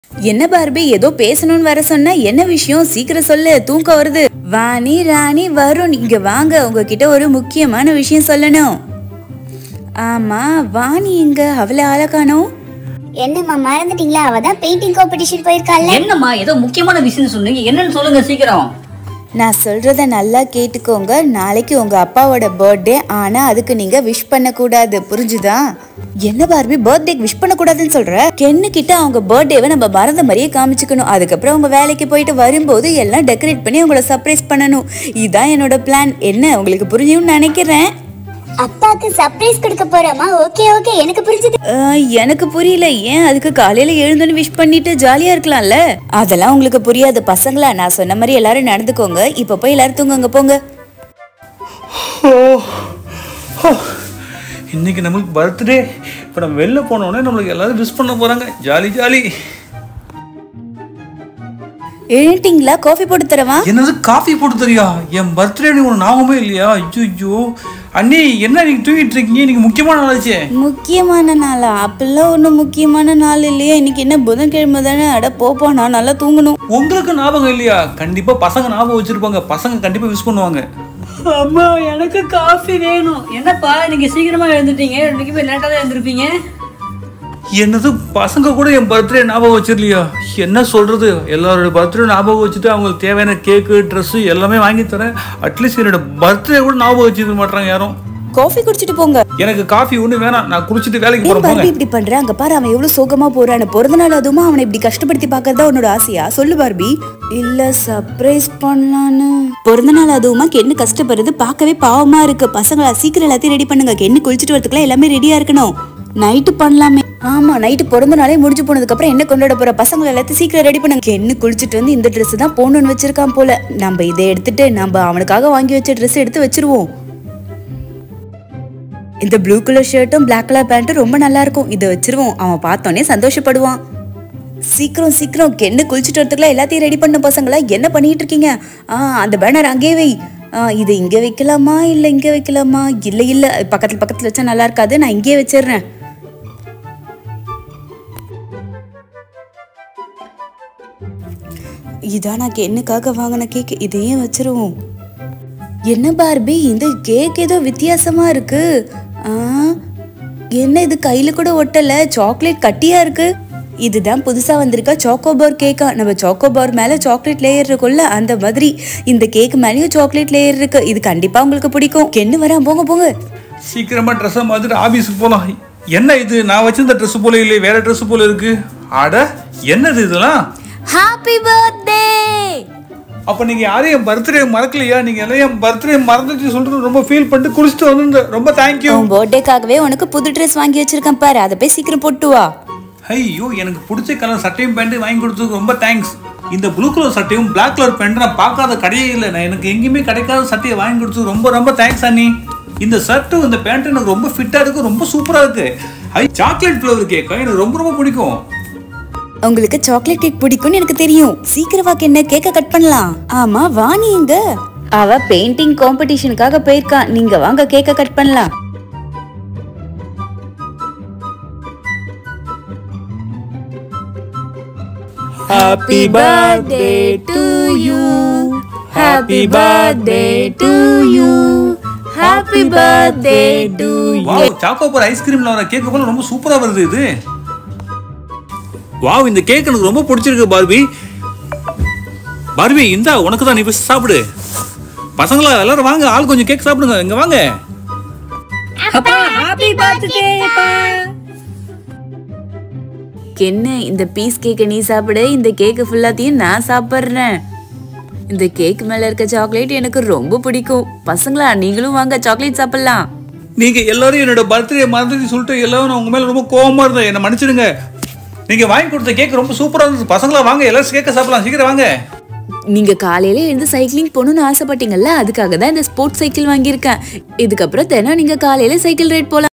என்ன பார்பி ஏதோ பேசணும்னு வர சொன்ன என்ன விஷயம் சீக்கிரம் சொல்லு தூக்கம் வருது வாணி ராணி வருண் இங்க வாங்க உங்ககிட்ட ஒரு முக்கியமான விஷயம் சொல்லணும் ஆமா வாணி எங்க அவளை ஆள காணோம் என்னம்மா மறந்துட்டீங்களா அவ தான் பெயிண்டிங் காம்படிஷன் போயிருக்காள்ல என்னம்மா ஏதோ முக்கியமான விஷயம் சொன்னீங்க என்னன்னு சொல்லுங்க சீக்கிரம் நான் சொல்றத நல்லா கேட்டுக்கோங்க நாளைக்கு உங்க அப்பாவோட பர்த்டே ஆனா அதுக்கு நீங்க விஷ் பண்ண கூடாது புரிஞ்சுதா என்ன பார்பி பர்த்டேக்கு விஷ் பண்ண கூடாதுன்னு சொல்ற கென்னு கிட்ட அவங்க பர்த்டேவை நம்ம மறந்த மாதிரியே காமிச்சுக்கணும் அதுக்கப்புறம் அவங்க வேலைக்கு போயிட்டு வரும்போது எல்லாம் டெக்கரேட் பண்ணி உங்களை சர்ப்ரைஸ் பண்ணணும் இதான் என்னோட பிளான் என்ன உங்களுக்கு புரிஞ்சுன்னு நினைக்கிறேன் அப்பாக்கு சர்ப்ரைஸ் கொடுக்க போறோமா ஓகே ஓகே எனக்கு புரிஞ்சது அஹ், எனக்கு புரியல ஏன் அதுக்கு காலையில எழுந்தோன்னு விஷ் பண்ணிட்டு ஜாலியா இருக்கலாம்ல அதெல்லாம் உங்களுக்கு புரியாது பசங்களா நான் சொன்ன மாதிரி எல்லாரும் நடந்துக்கோங்க இப்ப போய் எல்லாரும் தூங்குங்க போங்க ஓ ஓ. இன்னைக்கு நம்மளுக்கு பர்த்டே இப்போ நம்ம வெளில போனோடனே நம்மளுக்கு எல்லாரும் விஷ் பண்ண போகிறாங்க ஜாலி ஜாலி எழுந்திங்களா காஃபி போட்டு தரவா என்னது காஃபி போட்டு தரியா என் பர்த்டே உனக்கு ஞாபகமே இல்லையா ஐயோ அண்ணி என்ன நீங்கள் தூங்கிட்டு இருக்கீங்க இன்னைக்கு முக்கியமான நாளாச்சே முக்கியமான நாளா அப்பெல்லாம் ஒன்றும் முக்கியமான நாள் இல்லையா இன்னைக்கு என்ன புதன்கிழமை தானே அட போப்பா நான் நல்லா தூங்கணும் உங்களுக்கு ஞாபகம் இல்லையா கண்டிப்பாக பசங்க ஞாபகம் வச்சிருப்பாங்க பசங்க கண்டிப்பாக விஷ் பண்ணுவாங்க அம்மா எனக்கு காஃபி வேணும் என்னப்பா நீங்க சீக்கிரமா எழுந்துட்டீங்க இன்னைக்கு போய் லேட்டா தான் எழுந்திருப்பீங்க என்னது பசங்க கூட என் பர்த்டே ஞாபகம் வச்சிருலையா என்ன சொல்றது எல்லாரோட பர்த்டே ஞாபகம் வச்சுட்டு அவங்களுக்கு தேவையான கேக்கு ட்ரெஸ்ஸு எல்லாமே வாங்கி தரேன் அட்லீஸ்ட் என்னோட பர்த்டே கூட ஞாபகம் வச்சுக்க மாட்டாங்க யாரும் காஃபி குடிச்சிட்டு போங்க எனக்கு காஃபி ஒன்றும் வேணாம் நான் குடிச்சிட்டு வேலைக்கு ஏன் போகிறேன் பார்பி போங்க இப்படி பண்ற அங்க பாரு அவன் எவ்வளவு சோகமா போறான்னு பிறந்த நாள் அதுவுமா அவனை இப்படி கஷ்டப்படுத்தி பாக்குறதா உன்னோட ஆசையா சொல்லு பார்பி இல்ல சர்ப்ரைஸ் பண்ணலான்னு பிறந்த நாள் அதுவுமா கென்னு கஷ்டப்படுறது பார்க்கவே பாவமா இருக்கு பசங்களா சீக்கிரம் எல்லாத்தையும் ரெடி பண்ணுங்க கென்னு குளிச்சிட்டு வரதுக்குலாம் எல்லாமே ரெடியா இருக்கணும் நைட்டு பண்ணலாமே ஆமா நைட்டு பிறந்த நாளே முடிஞ்சு போனதுக்கு அப்புறம் என்ன கொண்டாட போற பசங்க எல்லாத்தையும் சீக்கிரம் ரெடி பண்ணுங்க கென்னு குளிச்சிட்டு வந்து இந்த Dress தான் போடணும்னு வச்சிருக்கான் போல நம்ம இதை எடுத்துட்டு நம்ம அவனுக்காக வாங்கி வச்ச Dress எடுத்து வச்சிருவோம் இந்த ப்ளூ கலர் ஷர்ட்டும் Black கலர் பேண்ட்டும் ரொம்ப நல்லா இருக்கும் இதை வச்சிருவோம் அவன் பார்த்தோன்னே சந்தோஷப்படுவான் சீக்கிரம் சீக்கிரம் கென்னு குளிச்சுட்டு வரதுக்குலாம் எல்லாத்தையும் ரெடி பண்ண பசங்களா என்ன பண்ணிட்டு இருக்கீங்க ஆ அந்த பேனர் அங்கேயே வை ஆ இது இங்க வைக்கலாமா இல்ல இங்க வைக்கலாமா இல்ல இல்ல பக்கத்துல பக்கத்துல வச்சா நல்லா இருக்காது நான் இங்கேயே வச்சிடுறேன் இதான் நான் கென்னுக்காக வாங்கின கேக் இதையும் வச்சிருவோம் என்ன பார்பி இந்த கேக் ஏதோ வித்தியாசமா இருக்கு ஆ, என்ன இது கையில கூட ஒட்டல சாக்லேட் கட்டியா இருக்கு இதுதான் புதுசா வந்திருக்க சாக்கோபார் கேக்கா நம்ம சாக்கோபார் மேல சாக்லேட் லேயர் இருக்கும்ல அந்த மாதிரி இந்த கேக் மேலயும் சாக்லேட் லேயர் இருக்கு இது கண்டிப்பா உங்களுக்கு பிடிக்கும் கென்னு வரேன் போங்க போங்க சீக்கிரமா ட்ரெஸ்ஸை மாற்றிட்டு ஆஃபீஸுக்கு போகலாம் என்ன இது நான் வச்சிருந்த ட்ரெஸ் போல இல்லை வேற ட்ரெஸ் போல இருக்கு அட என்னது இதெல்லாம் ஹாப்பி பர்த்டே அப்போ நீங்கள் யாரும் என் பர்த்டே மறக்கலையா நீங்கள் எல்லாம் என் பர்த்டே மறந்துட்டு சொல்லிட்டு ரொம்ப ஃபீல் பண்ணிட்டு குளிச்சுட்டு வந்து ரொம்ப தேங்க்யூ உன் பர்த்டேக்காகவே உனக்கு புது ட்ரெஸ் வாங்கி வச்சிருக்கேன் பாரு அதை போய் சீக்கிரம் போட்டு வா ஐயோ எனக்கு பிடிச்ச கலர் சட்டையும் பேண்ட்டு வாங்கி கொடுத்ததுக்கு ரொம்ப தேங்க்ஸ் இந்த ப்ளூ கலர் சட்டையும் Black கலர் பேண்ட் நான் பார்க்காத கடையே இல்லை நான் எனக்கு எங்கேயுமே கிடைக்காத சட்டையை வாங்கி கொடுத்தது ரொம்ப ரொம்ப தேங்க்ஸ் அண்ணி இந்த ஷர்ட்டும் இந்த பேண்ட் எனக்கு ரொம்ப ஃபிட்டாக இருக்கு ரொம்ப சூப்பராக இருக்கு ஐ சாக்லேட் ஃப்ளவர் கேக்கா எனக்கு ரொம்ப ரொம்ப பிடிக்கும் உங்களுக்கு சாக்லேட் கேக் பிடிக்கும்னு எனக்கு தெரியும் சீக்கிரம் வாக்கு என்ன கேக்க கட் பண்ணலாம் ஆமா வாணி எங்க அவ பெயிண்டிங் காம்படிஷனுக்காக போயிருக்கா நீங்க வாங்க கேக்க கட் பண்ணலாம் happy birthday to you happy birthday to you happy birthday to wow chocobar ஐஸ்கிரீம்ல வர கேக் போல ரொம்ப சூப்பரா வருது இது வாவ் இந்த கேக் எனக்கு ரொம்ப பிடிச்சிருக்கு பார்பி பார்பி இந்தா உனக்கு தான் நீ போய் சாப்பிடு பசங்களா எல்லாரும் வாங்க ஆள் கொஞ்சம் கேக் சாப்பிடுங்க இங்க வாங்க அப்பா ஹாப்பி பர்த்டேப்பா என்ன இந்த பீஸ் கேக்க நீ சாப்பிடு இந்த கேக்கு ஃபுல்லாத்தையும் நான் சாப்பிட்றேன் இந்த கேக் மேல இருக்க சாக்லேட் எனக்கு ரொம்ப பிடிக்கும் பசங்களா நீங்களும் வாங்க சாக்லேட் சாப்பிடலாம் நீங்க எல்லாரும் என்னோட பர்த்டே மறந்துட்டு சொல்லிட்டு எல்லாரும் நான் உங்க மேல ரொம்ப கோவமா இருந்தேன் என்ன மன்னிச்சிடுங்க நீங்க வாங்கி கொடுத்த கேக் ரொம்ப சூப்பரா இருந்துச்சு பசங்களா வாங்க எல்லாரும் கேக்க சாப்பிடலாம் சீக்கிரம் வாங்க நீங்க காலையில எழுந்து சைக்கிளிங் போகணும்னு ஆசைப்பட்டீங்கல்ல அதுக்காக தான் இந்த ஸ்போர்ட்ஸ் சைக்கிள் வாங்கியிருக்கேன் இதுக்கப்புறம் தினம் நீங்க காலையில சைக்கிள் ரைட் போலாம்